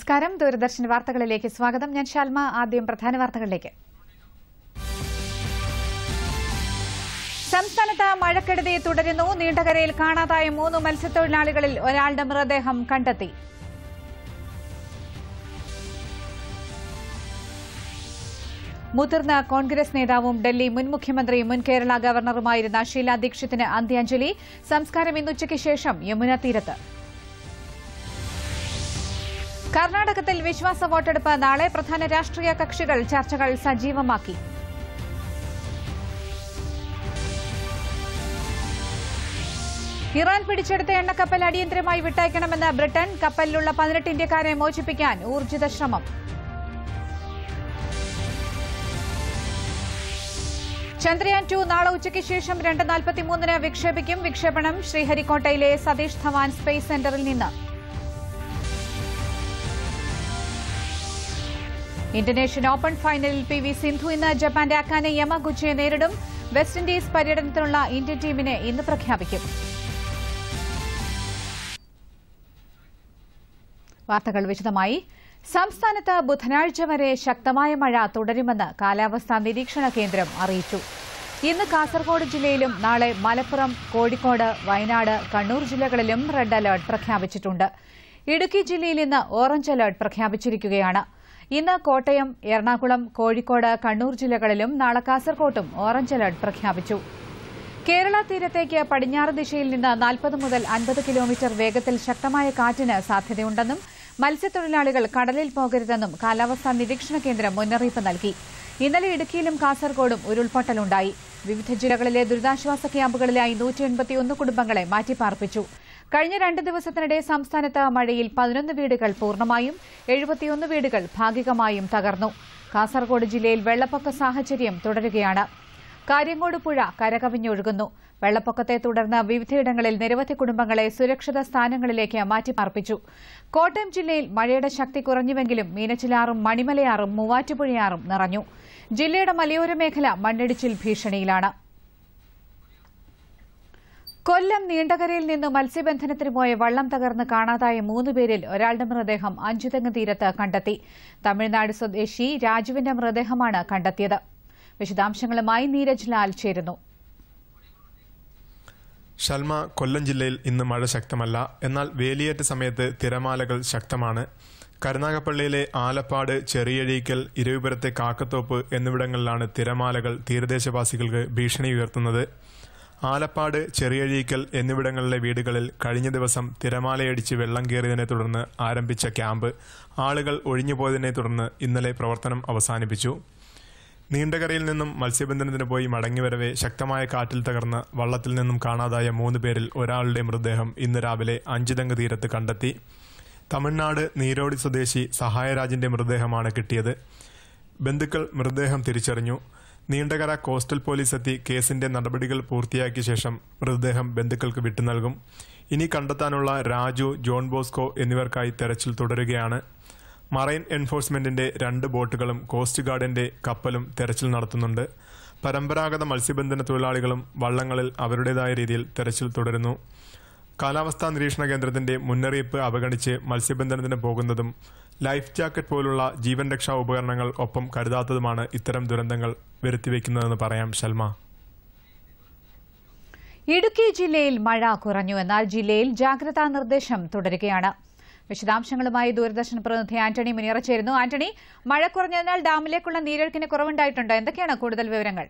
നമസ്കാരം ദൂരദർശൻ വാർത്തകളിലേക്ക് സ്വാഗതം ഞാൻ ഷാൽമ ആദ്യം പ്രധാന വാർത്തകളിലേക്ക് സംസ്ഥാനത്ത് മഴക്കെടുതി തുടരുന്നു നീണ്ടകരയിൽ കാണാതായ മൂന്ന് മത്സ്യത്തൊഴിലാളികളിൽ ഒരാളുടെ മൃതദേഹം കണ്ടെത്തി മുതിർന്ന കോൺഗ്രസ് നേതാവും ഡൽഹി മുൻ മുഖ്യമന്ത്രിയും മുൻ കേരള ഗവർണറുമായിരുന്ന ഷീല ദീക്ഷിത്തിന് അന്ത്യാഞ്ജലി സംസ്കാരം ഇന്നുച്ചയ്ക്ക് ശേഷം യമുന തീരത്ത് കർണാടകത്തിൽ വിശ്വാസ വോട്ടെടുപ്പ് നാളെ പ്രധാന രാഷ്ട്രീയ കക്ഷികൾ ചർച്ചകൾ സജീവമാക്കി ഇറാൻ പിടിച്ചെടുത്ത എണ്ണക്കപ്പൽ അടിയന്തരമായി വിട്ടയക്കണമെന്ന് ബ്രിട്ടൻ കപ്പലിലുള്ള പതിനെട്ട് ഇന്ത്യക്കാരെ മോചിപ്പിക്കാൻ ഊർജിത ശ്രമം ചന്ദ്രയാൻ ടു നാളെ ഉച്ചയ്ക്ക് ശേഷം രണ്ട് നാൽപ്പത്തിമൂന്നിന് വിക്ഷേപിക്കും വിക്ഷേപണം ശ്രീഹരിക്കോട്ടയിലെ സതീഷ് ധവാൻ സ്പേസ് സെന്ററിൽ നിന്ന് ഇന്തോനേഷ്യൻ ഓപ്പൺ ഫൈനലിൽ പി വി സിന്ധു ഇന്ന് ജപ്പാന്റെ അക്കാനെ യമഗുച്ചിയെ നേരിടും വെസ്റ്റ് ഇൻഡീസ് പര്യടനത്തിനുള്ള ഇന്ത്യൻ ടീമിനെ ഇന്ന് പ്രഖ്യാപിക്കും വാർത്തകൾ വിശദമായി സംസ്ഥാനത്ത് ബുധനാഴ്ച വരെ ശക്തമായ മഴ തുടരുമെന്ന് കാലാവസ്ഥാ നിരീക്ഷണ കേന്ദ്രം അറിയിച്ചു ഇന്ന് കാസർഗോഡ് ജില്ലയിലും നാളെ മലപ്പുറം കോഴിക്കോട് വയനാട് കണ്ണൂർ ജില്ലകളിലും റെഡ് അലർട്ട് പ്രഖ്യാപിച്ചിട്ടുണ്ട് ഇടുക്കി ജില്ലയിൽ ഇന്ന് ഓറഞ്ച് അലർട്ട് പ്രഖ്യാപിച്ചിരിക്കുകയാണ് ഇന്ന് കോട്ടയം എറണാകുളം കോഴിക്കോട് കണ്ണൂർ ജില്ലകളിലും നാളെ കാസർകോട്ടും ഓറഞ്ച് അലർട്ട് പ്രഖ്യാപിച്ചു കേരള തീരത്തേക്ക് പടിഞ്ഞാറ് ദിശയിൽ നിന്ന് നാൽപ്പത് മുതൽ അൻപത് കിലോമീറ്റർ വേഗത്തിൽ ശക്തമായ കാറ്റിന് സാധ്യതയുണ്ടെന്നും മത്സ്യത്തൊഴിലാളികൾ കടലിൽ പോകരുതെന്നും കാലാവസ്ഥാ നിരീക്ഷണ കേന്ദ്രം മുന്നറിയിപ്പ് നൽകി ഇന്നലെ ഇടുക്കിയിലും കാസർഗോഡും ഉരുൾപൊട്ടലുണ്ടായി വിവിധ ജില്ലകളിലെ ദുരിതാശ്വാസ ക്യാമ്പുകളിലായി നൂറ്റിയെൺപത്തിയൊന്ന് കുടുംബങ്ങളെ മാറ്റിപ്പാർപ്പിച്ചു കഴിഞ്ഞ രണ്ട് ദിവസത്തിനിടെ സംസ്ഥാനത്ത് മഴയിൽ പതിനൊന്ന് വീടുകൾ പൂർണ്ണമായും എഴുപത്തിയൊന്ന് വീടുകൾ ഭാഗികമായും തകർന്നു കാസർഗോഡ് ജില്ലയിൽ വെള്ളപ്പൊക്ക സാഹചര്യം തുടരുകയാണ് കാര്യങ്കോട് പുഴ കരകവിഞ്ഞൊഴുകുന്നു വെള്ളപ്പൊക്കത്തെ തുടർന്ന് വിവിധയിടങ്ങളിൽ നിരവധി കുടുംബങ്ങളെ സുരക്ഷിത സ്ഥാനങ്ങളിലേക്ക് മാറ്റിപ്പാർപ്പിച്ചു കോട്ടയം ജില്ലയിൽ മഴയുടെ ശക്തി കുറഞ്ഞുവെങ്കിലും മീനച്ചിലാറും മണിമലയാറും മൂവാറ്റുപുഴയാറും നിറഞ്ഞു ജില്ലയുടെ മലയോര മേഖല മണ്ണിടിച്ചിൽ ഭീഷണിയിലാണ് കൊല്ലം നീണ്ടകരയിൽ നിന്ന് മത്സ്യബന്ധനത്തിന് പോയ വള്ളം തകർന്ന് കാണാതായ മൂന്ന് പേരിൽ ഒരാളുടെ മൃതദേഹം അഞ്ചുതെങ്ങ് തീരത്ത് കണ്ടെത്തി തമിഴ്നാട് സ്വദേശി രാജുവിന്റെ മൃതദേഹമാണ് കണ്ടെത്തിയത് വിശദാംശങ്ങളുമായി നീരജ് ലാൽ ചേരുന്നു ഷൽമ കൊല്ലം ജില്ലയിൽ ഇന്ന് മഴ ശക്തമല്ല എന്നാൽ വേലിയേറ്റ സമയത്ത് തിരമാലകൾ ശക്തമാണ് കരുനാഗപ്പള്ളിയിലെ ആലപ്പാട് ചെറിയഴീക്കൽ ഇരുവിപുരത്തെ കാക്കത്തോപ്പ് എന്നിവിടങ്ങളിലാണ് തിരമാലകൾ തീരദേശവാസികൾക്ക് ഭീഷണി ഉയർത്തുന്നത് ആലപ്പാട് ചെറിയഴീക്കൽ എന്നിവിടങ്ങളിലെ വീടുകളിൽ കഴിഞ്ഞ ദിവസം തിരമാലയടിച്ച് വെള്ളം കയറിയതിനെ തുടർന്ന് ആരംഭിച്ച ക്യാമ്പ് ആളുകൾ ഒഴിഞ്ഞുപോയതിനെ തുടർന്ന് ഇന്നലെ പ്രവർത്തനം അവസാനിപ്പിച്ചു നീണ്ടകരയിൽ നിന്നും മത്സ്യബന്ധനത്തിന് പോയി മടങ്ങിവരവെ ശക്തമായ കാറ്റിൽ തകർന്ന് വള്ളത്തിൽ നിന്നും കാണാതായ മൂന്ന് പേരിൽ ഒരാളുടെ മൃതദേഹം ഇന്ന് രാവിലെ അഞ്ചുതങ്ക് തീരത്ത് കണ്ടെത്തി തമിഴ്നാട് നീരോടി സ്വദേശി സഹായരാജിന്റെ മൃതദേഹമാണ് കിട്ടിയത് ബന്ധുക്കൾ മൃതദേഹം തിരിച്ചറിഞ്ഞു നീണ്ടകര കോസ്റ്റൽ പോലീസ് എത്തി കേസിന്റെ നടപടികൾ പൂർത്തിയാക്കിയ ശേഷം മൃതദേഹം ബന്ധുക്കൾക്ക് വിട്ടുനൽകും ഇനി കണ്ടെത്താനുള്ള രാജു ജോൺ ബോസ്കോ എന്നിവർക്കായി തെരച്ചിൽ തുടരുകയാണ് മറൈൻ എൻഫോഴ്സ്മെന്റിന്റെ രണ്ട് ബോട്ടുകളും കോസ്റ്റ് ഗാർഡിന്റെ കപ്പലും തെരച്ചിൽ നടത്തുന്നുണ്ട് പരമ്പരാഗത മത്സ്യബന്ധന തൊഴിലാളികളും വള്ളങ്ങളിൽ അവരുടേതായ രീതിയിൽ തെരച്ചിൽ തുടരുന്നു കാലാവസ്ഥാ നിരീക്ഷണ കേന്ദ്രത്തിന്റെ മുന്നറിയിപ്പ് അവഗണിച്ച് മത്സ്യബന്ധനത്തിന് പോകുന്നതും ലൈഫ് ജാക്കറ്റ് പോലുള്ള ജീവൻ രക്ഷാ ഉപകരണങ്ങൾ ഒപ്പം കരുതാത്തതുമാണ് ഇത്തരം ദുരന്തങ്ങൾ വരുത്തിവെക്കുന്നതെന്ന് പറയാം ശൽമ ഇടുക്കി ജില്ലയിൽ മഴ കുറഞ്ഞു എന്നാൽ ജില്ലയിൽ ജാഗ്രതാ നിർദ്ദേശം തുടരുകയാണ് വിശദാംശങ്ങളുമായി ദൂരദർശൻ പ്രതിനിധി ആന്റണി മുനിയറ ചേരുന്നു ആന്റണി മഴ കുറഞ്ഞതിനാൽ ഡാമിലേക്കുള്ള നീരൊഴുക്കിന് കുറവുണ്ടായിട്ടുണ്ട് എന്തൊക്കെയാണ് കൂടുതൽ വിവരങ്ങൾ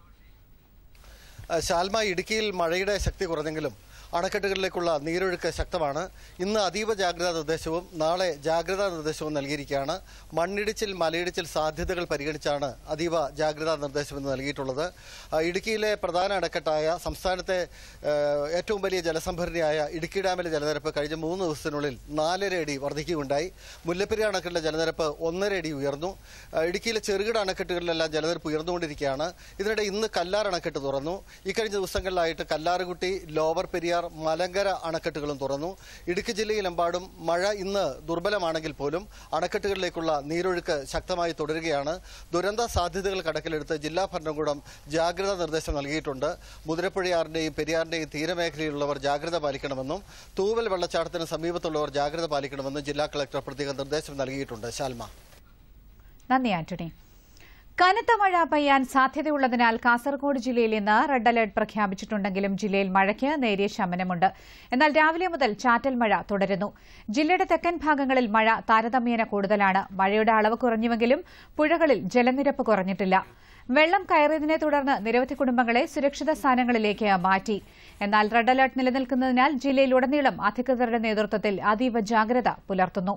ശാൽമ ഇടുക്കിയിൽ മഴയുടെ ശക്തി കുറഞ്ഞെങ്കിലും അണക്കെട്ടുകളിലേക്കുള്ള നീരൊഴുക്ക് ശക്തമാണ് ഇന്ന് അതീവ ജാഗ്രതാ നിർദ്ദേശവും നാളെ ജാഗ്രതാ നിർദ്ദേശവും നൽകിയിരിക്കുകയാണ് മണ്ണിടിച്ചിൽ മലയിടിച്ചിൽ സാധ്യതകൾ പരിഗണിച്ചാണ് അതീവ ജാഗ്രതാ നിർദ്ദേശം ഇന്ന് നൽകിയിട്ടുള്ളത് ആ, ഇടുക്കിയിലെ പ്രധാന അണക്കെട്ടായ സംസ്ഥാനത്തെ ആ, ഏറ്റവും വലിയ ജലസംഭരണിയായ ഇടുക്കി ഡാമിലെ ജലനിരപ്പ് കഴിഞ്ഞ മൂന്ന് ദിവസത്തിനുള്ളിൽ നാലര അടി വർദ്ധിക്കുകയുണ്ടായി മുല്ലപ്പെരിയാർ അണക്കെട്ടിലെ ജലനിരപ്പ് ഒന്നര അടി ഉയർന്നു ആ, ഇടുക്കിയിലെ ചെറുകിട അണക്കെട്ടുകളിലെല്ലാം ജലനിരപ്പ് ഉയർന്നുകൊണ്ടിരിക്കുകയാണ് ഇതിനിടെ ഇന്ന് കല്ലാർ അണക്കെട്ട് തുറന്നു ഇക്കഴിഞ്ഞ ദിവസങ്ങളിലായിട്ട് കല്ലാറുകുട്ടി ലോവർ പെരിയാർ മുല്ലപ്പെരിയാർ മലങ്കര അണക്കെട്ടുകളും തുറന്നു ഇടുക്കി ജില്ലയിലെമ്പാടും മഴ ഇന്ന് ദുർബലമാണെങ്കിൽ പോലും അണക്കെട്ടുകളിലേക്കുള്ള നീരൊഴുക്ക് ശക്തമായി തുടരുകയാണ് ദുരന്ത സാധ്യതകൾ കണക്കിലെടുത്ത് ജില്ലാ ഭരണകൂടം ജാഗ്രതാ നിർദ്ദേശം നൽകിയിട്ടുണ്ട് മുതിരപ്പുഴയാറിന്റെയും പെരിയാറിന്റെയും തീരമേഖലയിലുള്ളവർ ജാഗ്രത പാലിക്കണമെന്നും തൂവൽ വെള്ളച്ചാട്ടത്തിന് സമീപത്തുള്ളവർ ജാഗ്രത പാലിക്കണമെന്നും ജില്ലാ കളക്ടർ പ്രത്യേക നിർദ്ദേശം നൽകിയിട്ടുണ്ട് ശാൽമ നന്ദി ആന്റണി കനത്ത മഴ പെയ്യാൻ സാധ്യതയുള്ളതിനാൽ കാസർഗോഡ് ജില്ലയിൽ ഇന്ന് റെഡ് അലർട്ട് പ്രഖ്യാപിച്ചിട്ടുണ്ടെങ്കിലും ജില്ലയിൽ മഴയ്ക്ക് നേരിയ ശമനമുണ്ട് എന്നാൽ രാവിലെ മുതൽ ചാറ്റൽ മഴ തുടരുന്നു ജില്ലയുടെ തെക്കൻ ഭാഗങ്ങളിൽ മഴ താരതമ്യേന കൂടുതലാണ് മഴയുടെ അളവ് കുറഞ്ഞുവെങ്കിലും പുഴകളിൽ ജലനിരപ്പ് കുറഞ്ഞിട്ടില്ല വെള്ളം കയറിയതിനെ തുടർന്ന് നിരവധി കുടുംബങ്ങളെ സുരക്ഷിത സ്ഥാനങ്ങളിലേക്ക് മാറ്റി എന്നാൽ റെഡ് അലർട്ട് നിലനിൽക്കുന്നതിനാൽ ജില്ലയിലുടനീളം അധികൃതരുടെ നേതൃത്വത്തിൽ അതീവ ജാഗ്രത പുലർത്തുന്നു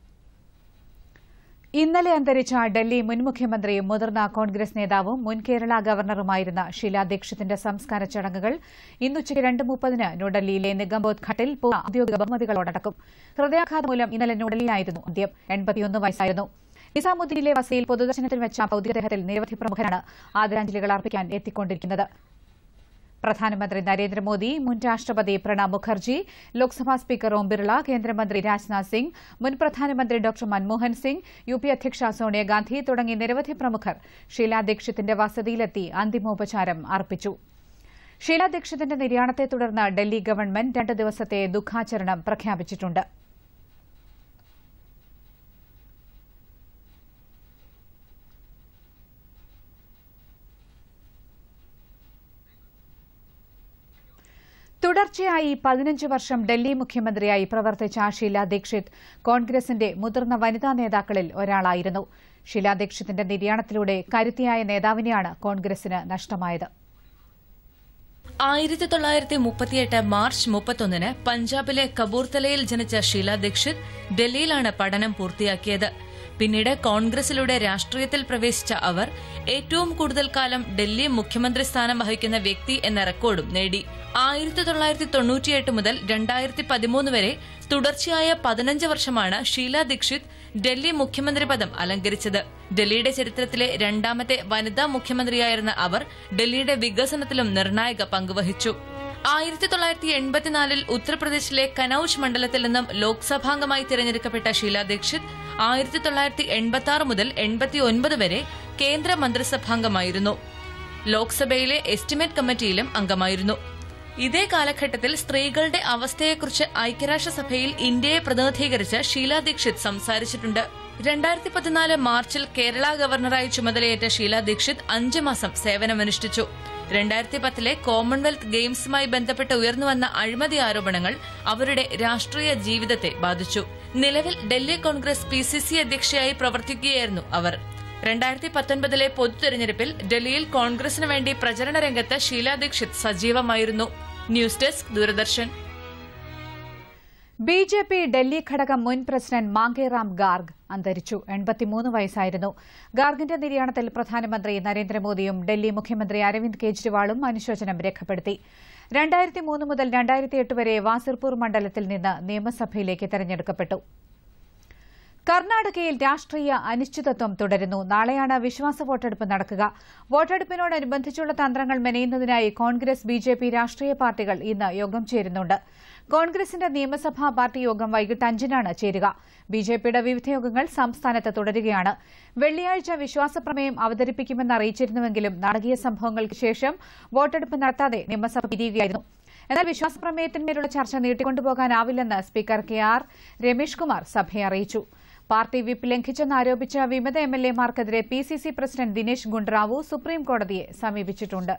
ഇന്നലെ അന്തരിച്ച ഡൽഹി മുൻ മുഖ്യമന്ത്രിയും മുതിർന്ന കോൺഗ്രസ് നേതാവും മുൻ കേരള ഗവർണറുമായിരുന്ന ഷീല ദീക്ഷിതിന്റെ സംസ്കാര ചടങ്ങുകൾ ഇന്നുച്ചയ്ക്ക് രണ്ട് മുപ്പതിന് ന്യൂഡൽഹിയിലെ നിഗംബോധ് ഘട്ടിൽ പൂർണ്ണ ഔദ്യോഗിക ബഹുമതികളോടെ നടക്കും ഹൃദയാഘാതം മൂലം ഇന്നലെ ന്യൂഡൽഹിയിലായിരുന്നു അന്ത്യം എൺപത്തിയൊന്ന് വയസ്സായിരുന്നു നിസാമുദ്ദീനിലെ വസതിയിൽ പൊതുദർശനത്തിൽ വെച്ച ഭൌതികദേഹത്തിൽ നിരവധി പ്രമുഖരാണ് ആദരാഞ്ജലികൾ അർപ്പിക്കാൻ എത്തിക്കൊണ്ടിരിക്കുന്നത് പ്രധാനമന്ത്രി നരേന്ദ്രമോദി മുൻ രാഷ്ട്രപതി പ്രണബ് മുഖർജി ലോക്സഭാ സ്പീക്കർ ഓം ബിർള കേന്ദ്രമന്ത്രി രാജ്നാഥ് സിംഗ് മുൻ പ്രധാനമന്ത്രി doctor Manmohan Singh U P അധ്യക്ഷ സോണിയാഗാന്ധി തുടങ്ങി നിരവധി പ്രമുഖർ ഷീലാ ദീക്ഷിതിന്റെ വസതിയിലെത്തി അന്തിമോപചാരം അർപ്പിച്ചു ഷീലാ ദീക്ഷിതിന്റെ നിര്യാണത്തെ തുടർന്ന് ഡൽഹി ഗവൺമെന്റ് രണ്ട് ദിവസത്തെ ദുഃഖാചരണം പ്രഖ്യാപിച്ചിട്ടുണ്ട് തുടർച്ചയായി പതിനഞ്ച് വർഷം ഡൽഹി മുഖ്യമന്ത്രിയായി പ്രവർത്തിച്ച ഷീല ദീക്ഷിത് കോൺഗ്രസിന്റെ മുതിർന്ന വനിതാ നേതാക്കളിൽ ഒരാളായിരുന്നു ഷീല ദീക്ഷിതിന്റെ നിര്യാണത്തിലൂടെ കരുത്തിയായ നേതാവിനെയാണ് കോൺഗ്രസിന് നഷ്ടമായത് ആയിരത്തി തൊള്ളായിരത്തി മുപ്പത്തിയെട്ട് മാർച്ച് മുപ്പത്തൊന്നിന് പഞ്ചാബിലെ കബൂർത്തലയിൽ ജനിച്ച ഷീല ദീക്ഷിത് ഡൽഹിയിലാണ് പഠനം പൂർത്തിയാക്കിയത് പിന്നീട് കോൺഗ്രസിലൂടെ രാഷ്ട്രീയത്തിൽ പ്രവേശിച്ച അവർ ഏറ്റവും കൂടുതൽ കാലം ഡൽഹി മുഖ്യമന്ത്രി സ്ഥാനം വഹിക്കുന്ന വ്യക്തി എന്ന റെക്കോർഡും നേടി ആയിരത്തി തൊള്ളായിരത്തി തൊണ്ണൂറ്റിയെട്ട് മുതൽ രണ്ടായിരത്തി പതിമൂന്ന് വരെ തുടർച്ചയായ പതിനഞ്ച് വർഷമാണ് ഷീല ദീക്ഷിത് ഡൽഹി മുഖ്യമന്ത്രി പദം അലങ്കരിച്ചത് ഡൽഹിയുടെ ചരിത്രത്തിലെ രണ്ടാമത്തെ വനിതാ മുഖ്യമന്ത്രിയായിരുന്ന അവർ ഡൽഹിയുടെ വികസനത്തിലും നിർണായക പങ്കുവഹിച്ചു ആയിരത്തി തൊള്ളായിരത്തി എൺപത്തിനാലിൽ ഉത്തർപ്രദേശിലെ കനൌജ് മണ്ഡലത്തിൽ നിന്നും ലോക്സഭാംഗമായി തിരഞ്ഞെടുക്കപ്പെട്ട ഷീല ദീക്ഷിത് ആയിരത്തി തൊള്ളായിരത്തി എൺപത്തി ആറ് മുതൽ എൺപത്തി ഒൻപത് വരെ കേന്ദ്ര മന്ത്രിസഭാംഗമായിരുന്നു ലോക്സഭയിലെ എസ്റ്റിമേറ്റ് കമ്മിറ്റിയിലും അംഗമായിരുന്നു ഇതേ കാലഘട്ടത്തിൽ സ്ത്രീകളുടെ അവസ്ഥയെക്കുറിച്ച് ഐക്യരാഷ്ട്രസഭയിൽ ഇന്ത്യയെ പ്രതിനിധീകരിച്ച് ഷീല ദീക്ഷിത് സംസാരിച്ചിട്ടുണ്ട് രണ്ടായിരത്തി പതിനാല് മാർച്ചിൽ കേരള ഗവർണറായി ചുമതലയേറ്റ ഷീല ദീക്ഷിത് അഞ്ചു മാസം സേവനമനുഷ്ഠിച്ചു രണ്ടായിരത്തി പത്തിലെ കോമൺവെൽത്ത് ഗെയിംസുമായി ബന്ധപ്പെട്ട് ഉയർന്നുവന്ന അഴിമതി ആരോപണങ്ങൾ അവരുടെ രാഷ്ട്രീയ ജീവിതത്തെ ബാധിച്ചു നിലവിൽ Delhi Congress P C C അധ്യക്ഷയായി പ്രവർത്തിക്കുകയായിരുന്നു അവർ രണ്ടായിരത്തി പത്തൊൻപതിലെ പൊതു തെരഞ്ഞെടുപ്പിൽ ഡൽഹിയിൽ കോൺഗ്രസിന് വേണ്ടി പ്രചരണ രംഗത്ത് ഷീല ദീക്ഷിത് സജീവമായിരുന്നു news desk Doordarshan B J P Delhi ഘടകം മുൻ പ്രസിഡന്റ് മാങ്കേറാം ഗാർഗ് അന്തരിച്ചു എൺപത്തിമൂന്ന് വയസ്സായിരുന്നു ഗാർഗിന്റെ നിര്യാണത്തിൽ പ്രധാനമന്ത്രി നരേന്ദ്രമോദിയും ഡൽഹി മുഖ്യമന്ത്രി അരവിന്ദ് കെജ്രിവാളും അനുശോചനം രേഖപ്പെടുത്തി രണ്ടായിരത്തി മൂന്ന് മുതൽ രണ്ടായിരത്തി എട്ട് വരെ വാസിർപൂർ മണ്ഡലത്തിൽ നിന്ന് നിയമസഭയിലേക്ക് തെരഞ്ഞെടുക്കപ്പെട്ടു കർണാടകയിൽ രാഷ്ട്രീയ അനിശ്ചിതത്വം തുടരുന്നു നാളെയാണ് വിശ്വാസ വോട്ടെടുപ്പ് നടക്കുക വോട്ടെടുപ്പിനോടനുബന്ധിച്ചുള്ള തന്ത്രങ്ങൾ മെനയുന്നതിനായി കോൺഗ്രസ് ബി ജെ പി രാഷ്ട്രീയ പാർട്ടികൾ ഇന്ന് യോഗം ചേരുന്നുണ്ട് കോൺഗ്രസിന്റെ നിയമസഭാ പാർട്ടി യോഗം വൈകിട്ട് അഞ്ചിനാണ് ചേരുക ബി ജെ പിയുടെ വിവിധ യോഗങ്ങൾ സംസ്ഥാനത്ത് തുടരുകയാണ് വെള്ളിയാഴ്ച വിശ്വാസപ്രമേയം അവതരിപ്പിക്കുമെന്ന് അറിയിച്ചിരുന്നുവെങ്കിലും നാടകീയ സംഭവങ്ങൾക്ക് ശേഷം വോട്ടെടുപ്പ് നടത്താതെ നിയമസഭ പിരിയുകയായിരുന്നു എന്നാൽ വിശ്വാസപ്രമേയത്തിന്മേലുള്ള ചർച്ച നീട്ടിക്കൊണ്ടുപോകാനാവില്ലെന്ന് speaker K R Ramesh Kumar സഭയെ അറിയിച്ചു പാർട്ടി വിപ്പ് ലംഘിച്ചെന്നാരോപിച്ച വിമത എം എൽ എമാർക്കെതിരെ P C C president Dinesh Gundurao supreme കോടതിയെ സമീപിച്ചിട്ടുണ്ട്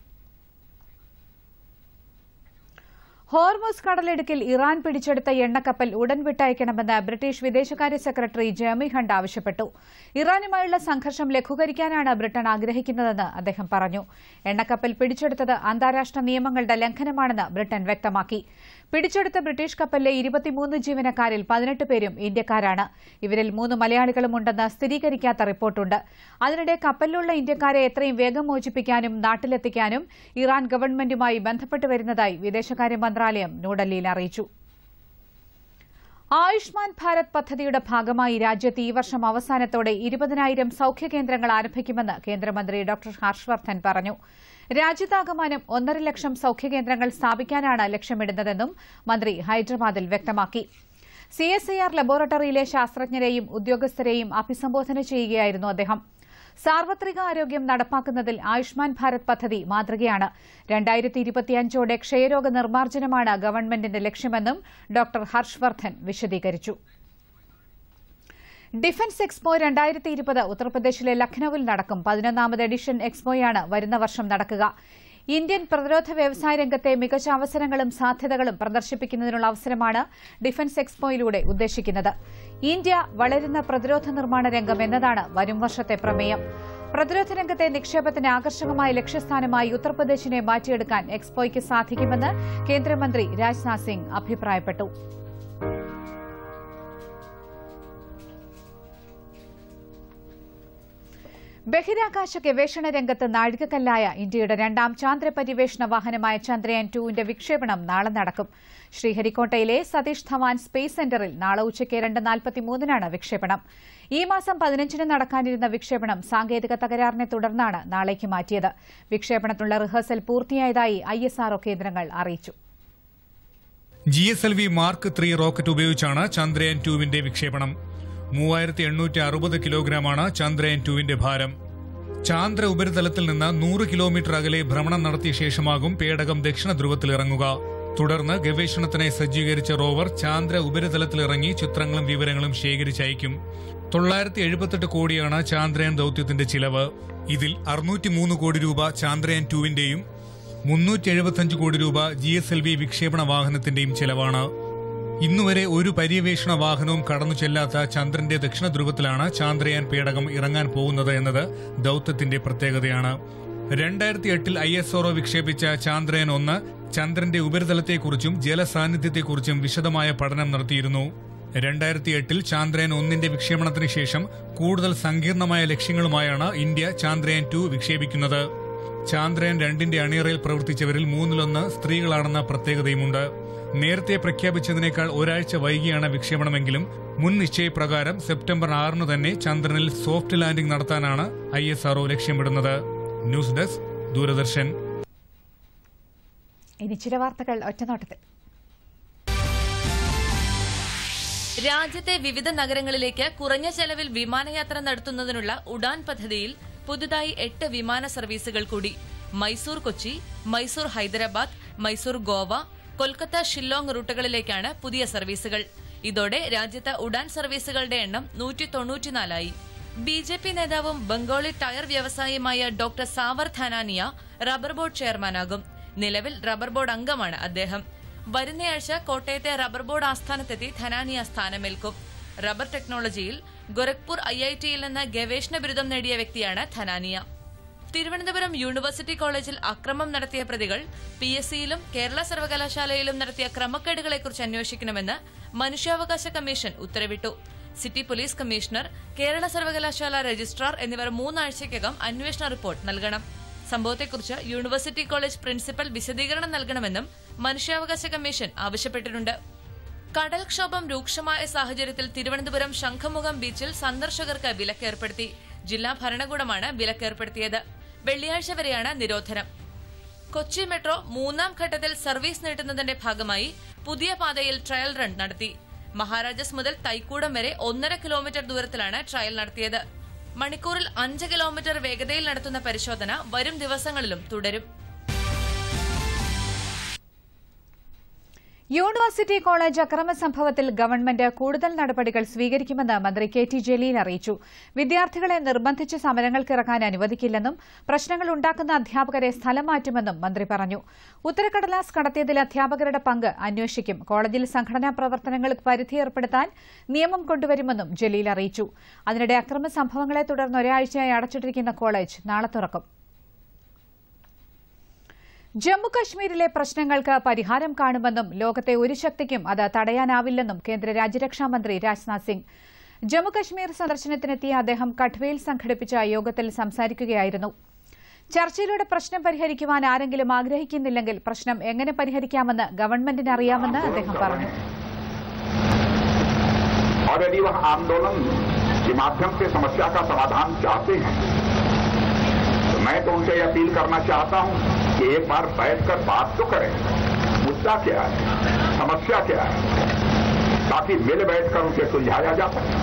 ഹോർമോസ് കടലിടുക്കിൽ ഇറാൻ പിടിച്ചെടുത്ത എണ്ണക്കപ്പൽ ഉടൻ വിട്ടയക്കണമെന്ന് ബ്രിട്ടീഷ് വിദേശകാര്യ സെക്രട്ടറി ജെർമി ഹണ്ട് ആവശ്യപ്പെട്ടു ഇറാനുമായുള്ള സംഘർഷം ലഘൂകരിക്കാനാണ് ബ്രിട്ടൻ ആഗ്രഹിക്കുന്നതെന്ന് അദ്ദേഹം പറഞ്ഞു എണ്ണക്കപ്പൽ പിടിച്ചെടുത്തത് അന്താരാഷ്ട്ര നിയമങ്ങളുടെ ലംഘനമാണെന്ന് ബ്രിട്ടൻ വ്യക്തമാക്കി പിടിച്ചെടുത്ത ബ്രിട്ടീഷ് കപ്പലിലെ ഇരുപത്തിമൂന്ന് ജീവനക്കാരിൽ പതിനെട്ട് പേരും ഇന്ത്യക്കാരാണ് ഇവരിൽ മൂന്ന് മലയാളികളുമുണ്ടെന്ന് സ്ഥിരീകരിക്കാത്ത റിപ്പോർട്ടുണ്ട് അതിനിടെ കപ്പലിലുള്ള ഇന്ത്യക്കാരെ എത്രയും വേഗം മോചിപ്പിക്കാനും നാട്ടിലെത്തിക്കാനും ഇറാൻ ഗവൺമെന്റുമായി ബന്ധപ്പെട്ട് വരുന്നതായി വിദേശകാര്യ മന്ത്രാലയം ന്യൂഡൽഹിയിൽ അറിയിച്ചു ആയുഷ്മാൻ ഭാരത് പദ്ധതിയുടെ ഭാഗമായി രാജ്യത്ത് ഈ വർഷം അവസാനത്തോടെ ഇരുപതിനായിരം സൌഖ്യ കേന്ദ്രങ്ങൾ ആരംഭിക്കുമെന്ന് കേന്ദ്രമന്ത്രി ഡോക്ടർ ഹർഷവർദ്ധൻ പറഞ്ഞു രാജ്യത്താകമാനം ഒന്നര ലക്ഷം സൌഖ്യ കേന്ദ്രങ്ങൾ സ്ഥാപിക്കാനാണ് ലക്ഷ്യമിടുന്നതെന്നും മന്ത്രി ഹൈദരാബാദിൽ വ്യക്തമാക്കി സിഎസ്ഐആർ ലബോറട്ടറിയിലെ ശാസ്ത്രജ്ഞരെയും ഉദ്യോഗസ്ഥരെയും അഭിസംബോധന ചെയ്യുകയായിരുന്നു അദ്ദേഹം സാർവത്രിക ആരോഗ്യം നടപ്പാക്കുന്നതിൽ ആയുഷ്മാൻ ഭാരത് പദ്ധതി മാതൃകയാണ് രണ്ടായിരത്തി ഇരുപത്തിയഞ്ചോടെ ക്ഷയരോഗ നിർമ്മാർജ്ജനമാണ് ഗവൺമെന്റിന്റെ ലക്ഷ്യമെന്നും ഡോക്ടർ ഹർഷവർദ്ധൻ വിശദീകരിച്ചു ഡിഫൻസ് എക്സ്പോ രണ്ടായിരത്തി ഇരുപത് ഉത്തർപ്രദേശിലെ ലഖ്നൌവിൽ നടക്കും പതിനൊന്നാമത് എഡിഷൻ എക്സ്പോയാണ് വരുന്ന വർഷം നടക്കുക ഇന്ത്യൻ പ്രതിരോധ വ്യവസായ രംഗത്തെ മികച്ച അവസരങ്ങളും സാധ്യതകളും പ്രദർശിപ്പിക്കുന്നതിനുള്ള അവസരമാണ് ഡിഫൻസ് എക്സ്പോയിലൂടെ ഉദ്ദേശിക്കുന്നത് ഇന്ത്യ വളരുന്ന പ്രതിരോധ നിർമ്മാണ രംഗം എന്നതാണ് വരും വർഷത്തെ പ്രമേയം പ്രതിരോധ രംഗത്തെ നിക്ഷേപത്തിന് ആകർഷകമായ ലക്ഷ്യസ്ഥാനമായി ഉത്തർപ്രദേശിനെ മാറ്റിയെടുക്കാൻ എക്സ്പോയ്ക്ക് സാധിക്കുമെന്ന് കേന്ദ്രമന്ത്രി രാജ്നാഥ് സിംഗ് അഭിപ്രായപ്പെട്ടു ബഹിരാകാശ ഗവേഷണ രംഗത്ത് നാഴികക്കല്ലായ ഇന്ത്യയുടെ രണ്ടാം ചാന്ദ്ര പര്യവേഷണ വാഹനമായ ചന്ദ്രയാൻ ടുവിന്റെ വിക്ഷേപണം നാളെ നടക്കും ശ്രീഹരിക്കോട്ടയിലെ സതീഷ് ധവാൻ സ്പേസ് സെന്ററിൽ നാളെ ഉച്ചയ്ക്ക് രണ്ട് നാൽപ്പത്തിമൂന്നിനാണ് വിക്ഷേപണം ഈ മാസം പതിനഞ്ചിന് നടക്കാനിരുന്ന വിക്ഷേപണം സാങ്കേതിക തകരാറിനെ തുടർന്നാണ് നാളേക്ക് മാറ്റിയത് വിക്ഷേപണത്തിനുള്ള റിഹേഴ്സൽ പൂർത്തിയായതായി ഐഎസ്ആർഒ കേന്ദ്രങ്ങൾ അറിയിച്ചു G S L V mark three rocket ഉപയോഗിച്ചാണ് ചന്ദ്രയാൻ ടുവിന്റെ വിക്ഷേപണം മൂവായിരത്തി എണ്ണൂറ്റി അറുപത് കിലോഗ്രാമാണ് ചന്ദ്രയാൻ ടുവിന്റെ ഭാരം ചാന്ദ്ര ഉപരിതലത്തിൽ നിന്ന് നൂറ് കിലോമീറ്റർ അകലെ ഭ്രമണം നടത്തിയ ശേഷമാകും പേടകം ദക്ഷിണ ധ്രുവത്തിൽ ഇറങ്ങുക തുടർന്ന് ഗവേഷണത്തിനായി സജ്ജീകരിച്ച റോവർ ചാന്ദ്ര ഉപരിതലത്തിൽ ഇറങ്ങി ചിത്രങ്ങളും വിവരങ്ങളും ശേഖരിച്ചയക്കും തൊള്ളായിരത്തി എഴുപത്തെട്ട് കോടിയാണ് ചാന്ദ്രയാൻ ദൌത്യത്തിന്റെ ചിലവ് ഇതിൽ അറുന്നൂറ്റിമൂന്ന് കോടി രൂപ ചാന്ദ്രയാൻ ടുവിന്റെയും മുന്നൂറ്റി എഴുപത്തിയഞ്ച് കോടി രൂപ ജി എസ് എൽ വി വിക്ഷേപണ വാഹനത്തിന്റെയും ചെലവാണ് ഇന്നുവരെ ഒരു പര്യവേഷണ വാഹനവും കടന്നു ചെല്ലാത്ത ചന്ദ്രന്റെ ദക്ഷിണ ധ്രുവത്തിലാണ് ചാന്ദ്രയാൻ പേടകം ഇറങ്ങാൻ പോകുന്നത് എന്നത് ദൌത്യത്തിന്റെ പ്രത്യേകതയാണ് രണ്ടായിരത്തി എട്ടിൽ ഐ എസ് ഒറോ വിക്ഷേപിച്ച ചാന്ദ്രയാൻ ഒന്ന് ചന്ദ്രന്റെ ഉപരിതലത്തെക്കുറിച്ചും ജലസാന്നിധ്യത്തെക്കുറിച്ചും വിശദമായ പഠനം നടത്തിയിരുന്നു രണ്ടായിരത്തി എട്ടിൽ ചാന്ദ്രയാൻ ഒന്നിന്റെ വിക്ഷേപണത്തിന് ശേഷം കൂടുതൽ സങ്കീർണമായ ലക്ഷ്യങ്ങളുമായാണ് ഇന്ത്യ ചാന്ദ്രയാൻ ടു വിക്ഷേപിക്കുന്നത് ചാന്ദ്രയാൻ രണ്ടിന്റെ അണിയറയിൽ പ്രവർത്തിച്ചവരിൽ മൂന്നിലൊന്ന് സ്ത്രീകളാണെന്ന പ്രത്യേകതയുമുണ്ട് നേരത്തെ പ്രഖ്യാപിച്ചതിനേക്കാൾ ഒരാഴ്ച വൈകിയാണ് വിക്ഷേപണമെങ്കിലും മുൻ നിശ്ചയപ്രകാരം സെപ്റ്റംബർ ആറിന് തന്നെ ചന്ദ്രനിൽ സോഫ്റ്റ് ലാൻഡിംഗ് നടത്താനാണ് ഐ എസ് ആർഒ ലക്ഷ്യമിടുന്നത് ന്യൂസ് ഡെസ്ക് ദൂരദർശൻ ഇനി ചില വാർത്തകൾ ഒറ്റനോട്ടത്തിൽ രാജ്യത്തെ വിവിധ നഗരങ്ങളിലേക്ക് കുറഞ്ഞ ചെലവിൽ വിമാനയാത്ര നടത്തുന്നതിനുള്ള ഉഡാൻ പദ്ധതിയിൽ പുതുതായി എട്ട് വിമാന സർവീസുകൾ കൂടി മൈസൂർ കൊച്ചി മൈസൂർ ഹൈദരാബാദ് മൈസൂർ ഗോവ കൊൽക്കത്ത ഷില്ലോങ് റൂട്ടുകളിലേക്കാണ് പുതിയ സർവീസുകൾ ഇതോടെ രാജ്യത്ത് ഉഡാൻ സർവീസുകളുടെ എണ്ണം നൂറ്റി തൊണ്ണൂറ്റിനാലായി ബി ജെ പി നേതാവും ബംഗാളി ടയർ വ്യവസായിയുമായ doctor Savar Dhanania rubber board ചെയർമാനാകും നിലവിൽ റബ്ബർ ബോർഡ് അംഗമാണ് അദ്ദേഹം വരുന്നയാഴ്ച കോട്ടയത്തെ റബ്ബർ ബോർഡ് ആസ്ഥാനത്തെത്തി ധനാനിയ സ്ഥാനമേൽക്കും റബ്ബർ ടെക്നോളജിയിൽ ഗോരഖ്പൂർ ഐ ഐ ടിയിൽ നിന്ന് ഗവേഷണ ബിരുദം നേടിയ വ്യക്തിയാണ് ധനാനിയ തിരുവനന്തപുരം യൂണിവേഴ്സിറ്റി കോളേജിൽ അക്രമം നടത്തിയ പ്രതികൾ പി എസ് സിയിലും കേരള സർവകലാശാലയിലും നടത്തിയ ക്രമക്കേടുകളെക്കുറിച്ച് അന്വേഷിക്കണമെന്ന് മനുഷ്യാവകാശ കമ്മീഷൻ ഉത്തരവിട്ടു സിറ്റി പോലീസ് കമ്മീഷണർ കേരള സർവകലാശാല രജിസ്ട്രാർ എന്നിവർ മൂന്നാഴ്ചയ്ക്കകം അന്വേഷണ റിപ്പോർട്ട് നൽകണം സംഭവത്തെക്കുറിച്ച് യൂണിവേഴ്സിറ്റി കോളേജ് പ്രിൻസിപ്പൽ വിശദീകരണം നൽകണമെന്നും മനുഷ്യാവകാശ കമ്മീഷൻ ആവശ്യപ്പെട്ടിട്ടുണ്ട് കടൽക്ഷോഭം രൂക്ഷമായ സാഹചര്യത്തിൽ തിരുവനന്തപുരം ശംഖുമുഖം ബീച്ചിൽ സന്ദർശകർക്ക് വിലക്കേർപ്പെടുത്തി ജില്ലാ ഭരണകൂടമാണ് വിലക്കേർപ്പെടുത്തിയത് വെള്ളിയാഴ്ച വരെയാണ് നിരോധനം കൊച്ചി മെട്രോ മൂന്നാം ഘട്ടത്തിൽ സർവീസ് നീട്ടുന്നതിന്റെ ഭാഗമായി പുതിയ പാതയിൽ ട്രയൽ റൺ നടത്തി മഹാരാജാസ് മുതൽ തൈക്കൂടം വരെ ഒന്നര കിലോമീറ്റർ ദൂരത്തിലാണ് ട്രയൽ നടത്തിയത് മണിക്കൂറിൽ അഞ്ച് കിലോമീറ്റർ വേഗതയിൽ നടത്തുന്ന പരിശോധന വരും ദിവസങ്ങളിലും തുടരും യൂണിവേഴ്സിറ്റി കോളേജ് അക്രമ സംഭവത്തിൽ ഗവൺമെന്റ് കൂടുതൽ നടപടികൾ സ്വീകരിക്കുമെന്ന് മന്ത്രി കെ ടി ജലീൽ അറിയിച്ചു വിദ്യാർത്ഥികളെ നിർബന്ധിച്ച് സമരങ്ങൾക്കിറങ്ങാൻ അനുവദിക്കില്ലെന്നും പ്രശ്നങ്ങൾ ഉണ്ടാക്കുന്ന അധ്യാപകരെ സ്ഥലം മാറ്റുമെന്നും മന്ത്രി പറഞ്ഞു ഉത്തരക്കടലാസ് കടത്തിയതിൽ അധ്യാപകരുടെ പങ്ക് അന്വേഷിക്കും കോളേജിൽ സംഘടനാ പ്രവർത്തനങ്ങൾക്ക് പരിധി ഏർപ്പെടുത്താൻ നിയമം കൊണ്ടുവരുമെന്നും ജലീൽ അറിയിച്ചു അതിനിടെ അക്രമ സംഭവങ്ങളെ തുടർന്ന് ഒരാഴ്ചയായി അടച്ചിട്ടിരിക്കുന്ന കോളേജ് നാളെ തുറക്കും ജമ്മുകശ്മീരിലെ പ്രശ്നങ്ങൾക്ക് പരിഹാരം കാണുമെന്നും ലോകത്തെ ഒരു ശക്തിക്കും അത് തടയാനാവില്ലെന്നും കേന്ദ്ര രാജ്യരക്ഷാമന്ത്രി രാജ്നാഥ് സിംഗ് ജമ്മുകശ്മീർ സന്ദർശനത്തിനെത്തിയ അദ്ദേഹം കഠ്വയിൽ സംഘടിപ്പിച്ച യോഗത്തിൽ സംസാരിക്കുകയായിരുന്നു ചർച്ചയിലൂടെ പ്രശ്നം പരിഹരിക്കുവാൻ ആരെങ്കിലും ആഗ്രഹിക്കുന്നില്ലെങ്കിൽ പ്രശ്നം എങ്ങനെ പരിഹരിക്കാമെന്ന് ഗവൺമെന്റിന് അറിയാമെന്ന് അദ്ദേഹം പറഞ്ഞു और यदि वह आंदोलन के माध्यम से समस्या का समाधान चाहते हैं तो मैं तो उनसे यह अपील करना चाहता हूं कि एक बार बैठकर बात तो करें मुद्दा क्या है समस्या क्या है ताकि मिल बैठकर उसे सुलझाया जा सके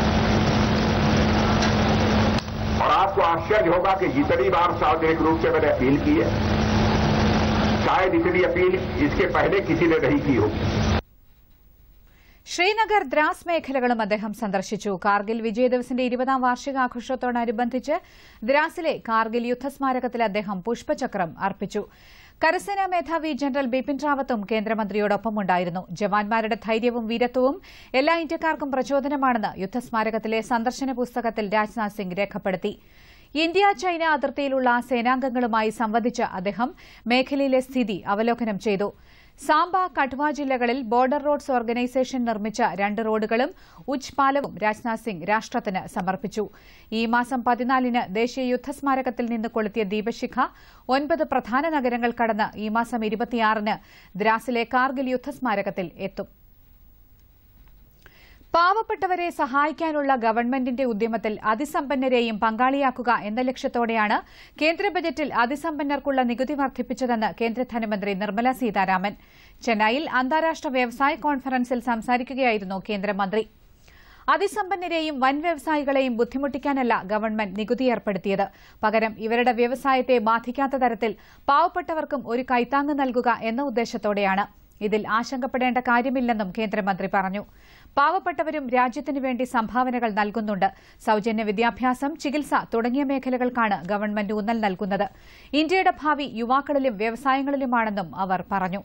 और आपको आश्चर्य होगा कि जितनी बार सार्वजनिक रूप से मैंने अपील की है शायद इतनी अपील इसके पहले किसी ने नहीं की होगी ശ്രീനഗർ ദ്രാസ് മേഖലകളും അദ്ദേഹം സന്ദർശിച്ചു കാർഗിൽ വിജയ് ദിവസിന്റെ ഇരുപതാം വാർഷികാഘോഷത്തോടനുബന്ധിച്ച് ദ്രാസിലെ കാർഗിൽ യുദ്ധസ്മാരകത്തിൽ അദ്ദേഹം പുഷ്പചക്രം അർപ്പിച്ചു കരസേനാ മേധാവി ജനറൽ ബിപിൻ റാവത്തും കേന്ദ്രമന്ത്രിയോടൊപ്പമുണ്ടായിരുന്നു ജവാന്മാരുടെ ധൈര്യവും വീരത്വവും എല്ലാ ഇന്ത്യക്കാർക്കും പ്രചോദനമാണെന്ന് യുദ്ധസ്മാരകത്തിലെ സന്ദർശന പുസ്തകത്തിൽ രാജ്നാഥ് സിംഗ് രേഖപ്പെടുത്തി ഇന്ത്യ ചൈന അതിർത്തിയിലുള്ള സേനാംഗങ്ങളുമായി സംവദിച്ച അദ്ദേഹം മേഖലയിലെ സ്ഥിതി അവലോകനം ചെയ്തു സാംബ കഠ്വ ജില്ലകളിൽ ബോർഡർ റോഡ്സ് ഓർഗനൈസേഷൻ നിർമ്മിച്ച രണ്ട് റോഡുകളും ഉച്ച് പാലവും രാജ്നാഥ് സിംഗ് രാഷ്ട്രത്തിന് സമർപ്പിച്ചു ഈ മാസം പതിനാലിന് ദേശീയ യുദ്ധസ്മാരകത്തിൽ നിന്ന് കൊളുത്തിയ ദീപശിഖ ഒൻപത് പ്രധാന നഗരങ്ങൾ കടന്ന് ഈ മാസം ഇരുപത്തിയാറിന് ദ്രാസിലെ കാർഗിൽ യുദ്ധസ്മാരകത്തിൽ എത്തും പാവപ്പെട്ടവരെ സഹായിക്കാനുള്ള ഗവൺമെന്റിന്റെ ഉദ്യമത്തിൽ അതിസമ്പന്നരെയും പങ്കാളിയാക്കുക എന്ന ലക്ഷ്യത്തോടെയാണ് കേന്ദ്ര ബജറ്റിൽ അതിസമ്പന്നർക്കുള്ള നികുതി വർദ്ധിപ്പിച്ചതെന്ന് കേന്ദ്ര ധനമന്ത്രി നിർമ്മല സീതാരാമൻ ചെന്നൈയിൽ അന്താരാഷ്ട്ര വ്യവസായ കോൺഫറൻസിൽ സംസാരിക്കുകയായിരുന്നു കേന്ദ്രമന്ത്രി അതിസമ്പന്നരെയും വൻ വ്യവസായികളെയും ബുദ്ധിമുട്ടിക്കാനല്ല ഗവൺമെന്റ് നികുതി ഏർപ്പെടുത്തിയത് പകരം ഇവരുടെ വ്യവസായത്തെ ബാധിക്കാത്ത തരത്തിൽ പാവപ്പെട്ടവർക്കും ഒരു കൈത്താങ്ങ് നൽകുക എന്ന ഉദ്ദേശത്തോടെയാണ് ഇതിൽ ആശങ്കപ്പെടേണ്ട കാര്യമില്ലെന്നും കേന്ദ്രമന്ത്രി പറഞ്ഞു പാവപ്പെട്ടവരും രാജ്യത്തിനു വേണ്ടി സംഭാവനകൾ നൽകുന്നുണ്ട് സൌജന്യ വിദ്യാഭ്യാസം ചികിത്സ തുടങ്ങിയ മേഖലകൾക്കാണ് ഗവൺമെന്റ് ഊന്നൽ നൽകുന്നത് ഇന്ത്യയുടെ ഭാവി യുവാക്കളിലും വ്യവസായങ്ങളിലുമാണെന്നും അവർ പറഞ്ഞു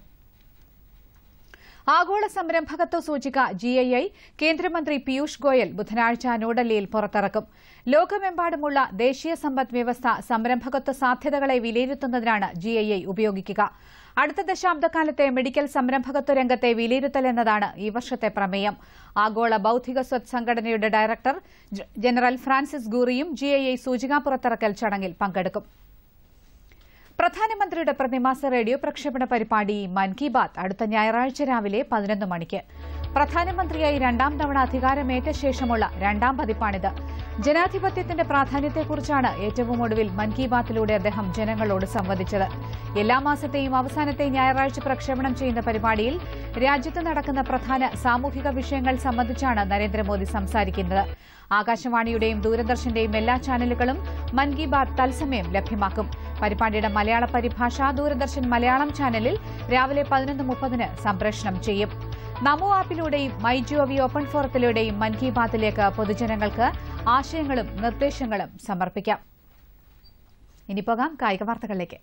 ആഗോള സംരംഭകത്വ സൂചിക ജിഐഐ കേന്ദ്രമന്ത്രി പീയൂഷ് ഗോയൽ ബുധനാഴ്ച ന്യൂഡൽഹിയിൽ പുറത്തിറക്കും ലോകമെമ്പാടുമുള്ള ദേശീയ സമ്പദ് വ്യവസ്ഥ സംരംഭകത്വ സാധ്യതകളെ വിലയിരുത്തുന്നതിനാണ് ജിഐഐ ഉപയോഗിക്കുക അടുത്ത ദശാബ്ദക്കാലത്തെ മെഡിക്കൽ സംരംഭകത്വ രംഗത്തെ വിലയിരുത്തൽ എന്നതാണ് ഈ വർഷത്തെ പ്രമേയം ആഗോള ബൌദ്ധിക സ്വത്ത് സംഘടനയുടെ ഡയറക്ടർ ജനറൽ ഫ്രാൻസിസ് ഗൂറിയും ജിഐഐ സൂചിക പുറത്തിറക്കൽ ചടങ്ങിൽ പങ്കെടുക്കും പ്രധാനമന്ത്രിയുടെ പ്രതിമാസ റേഡിയോ പ്രക്ഷേപണ പരിപാടി മൻ കി ബാത് അടുത്ത ഞായറാഴ്ച രാവിലെ പതിനൊന്ന് മണിക്ക് പ്രധാനമന്ത്രിയായി രണ്ടാം തവണ അധികാരമേറ്റ ശേഷമുള്ള രണ്ടാം പതിപ്പാണിത് ജനാധിപത്യത്തിന്റെ പ്രാധാന്യത്തെക്കുറിച്ചാണ് ഏറ്റവും ഒടുവിൽ മൻ കി ബാത്തിലൂടെ അദ്ദേഹം ജനങ്ങളോട് സംവദിച്ചത് എല്ലാ മാസത്തെയും അവസാനത്തെ ഞായറാഴ്ച പ്രക്ഷേപണം ചെയ്യുന്ന പരിപാടിയിൽ രാജ്യത്ത് നടക്കുന്ന പ്രധാന സാമൂഹിക വിഷയങ്ങൾ സംബന്ധിച്ചാണ് നരേന്ദ്രമോദി സംസാരിക്കുന്നത് ആകാശവാണിയുടെയും ദൂരദർശന്റെയും എല്ലാ ചാനലുകളും മൻ കി ബാത് തത്സമയം ലഭ്യമാക്കും പരിപാടിയുടെ മലയാള പരിഭാഷ ദൂരദർശൻ മലയാളം ചാനലിൽ രാവിലെ പതിനൊന്ന് മുപ്പതിന് സംപ്രേഷണം ചെയ്യും നമോ ആപ്പിലൂടെയും മൈ ജിഒവി ഓപ്പൺ ഫോറത്തിലൂടെയും മൻ കി ബാത്തിലേക്ക് പൊതുജനങ്ങൾക്ക് ആശയങ്ങളും നിർദ്ദേശങ്ങളും സമർപ്പിക്കാം ഇനി പോകാം കായിക വാർത്തകളിലേക്ക്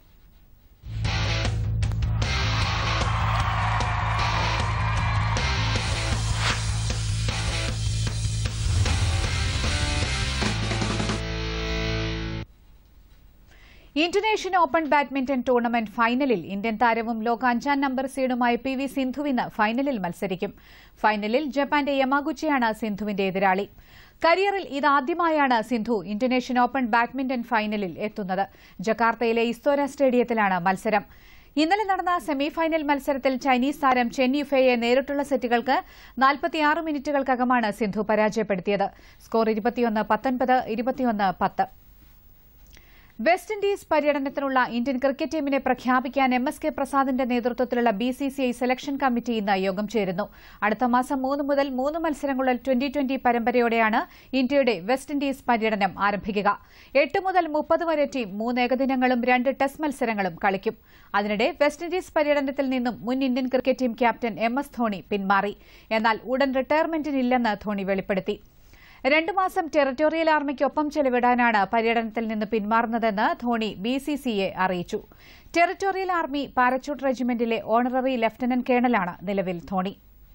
ഇന്തോനേഷ്യൻ ഓപ്പൺ ബാഡ്മിന്റൺ ടൂർണമെന്റ് ഫൈനലിൽ ഇന്ത്യൻ താരവും ലോക അഞ്ചാം നമ്പർ സീഡുമായ പി വി സിന്ധു ഇന്ന് ഫൈനലിൽ മത്സരിക്കും ഫൈനലിൽ ജപ്പാന്റെ യമാഗുച്ചിയാണ് സിന്ധുവിന്റെ എതിരാളി കരിയറിൽ ഇതാദ്യമായാണ് സിന്ധു ഇന്തോനേഷ്യൻ ഓപ്പൺ ബാഡ്മിന്റൺ ഫൈനലിൽ എത്തുന്നത് ജക്കാർത്തയിലെ ഇസ്തോര സ്റ്റേഡിയത്തിലാണ് മത്സരം ഇന്നലെ നടന്ന സെമിഫൈനൽ മത്സരത്തിൽ ചൈനീസ് താരം ചെൻ യുഫെയെ നേരിട്ടുള്ള സെറ്റുകൾക്ക് നാൽപ്പത്തിയാറ് മിനിറ്റുകൾക്കകമാണ് സിന്ധു പരാജയപ്പെടുത്തിയത് സ്കോർ ഇരുപത്തിയൊന്ന് പത്തൊൻപത് ഇരുപത്തിയൊന്ന് പത്ത് വെസ്റ്റ് ഇൻഡീസ് പര്യടനത്തിനുള്ള ഇന്ത്യൻ ക്രിക്കറ്റ് ടീമിനെ പ്രഖ്യാപിക്കാൻ എം എസ് കെ പ്രസാദിന്റെ നേതൃത്വത്തിലുള്ള B C C I selection committee ഇന്ന് യോഗം ചേരുന്നു അടുത്ത മാസം മൂന്ന് മുതൽ മൂന്ന് മത്സരങ്ങളുള്ള ട്വന്റി ട്വന്റി പരമ്പരയോടെയാണ് ഇന്ത്യയുടെ വെസ്റ്റ് ഇൻഡീസ് പര്യടനം ആരംഭിക്കുക എട്ട് മുതൽ മുപ്പത് വരെ ടീം മൂന്ന് ഏകദിനങ്ങളും രണ്ട് ടെസ്റ്റ് മത്സരങ്ങളും കളിക്കും അതിനിടെ വെസ്റ്റ് ഇൻഡീസ് പര്യടനത്തിൽ നിന്നും മുൻ Indian cricket team captain M S Dhoni പിന്മാറി എന്നാൽ ഉടൻ റിട്ടയർമെന്റിനില്ലെന്ന് ധോണി വെളിപ്പെടുത്തി രണ്ടു മാസം ടെറിട്ടോറിയൽ ആർമിക്കൊപ്പം ചെലവിടാനാണ് പര്യടനത്തിൽ നിന്ന് പിന്മാറുന്നതെന്ന് ധോണി ബിസിസിയെ അറിയിച്ചു ടെറിട്ടോറിയൽ ആർമി പാരച്യൂട്ട് റെജിമെന്റിലെ ഓണററി ലഫ്റ്റനന്റ് കേണലാണ് നിലവിൽ ധോണി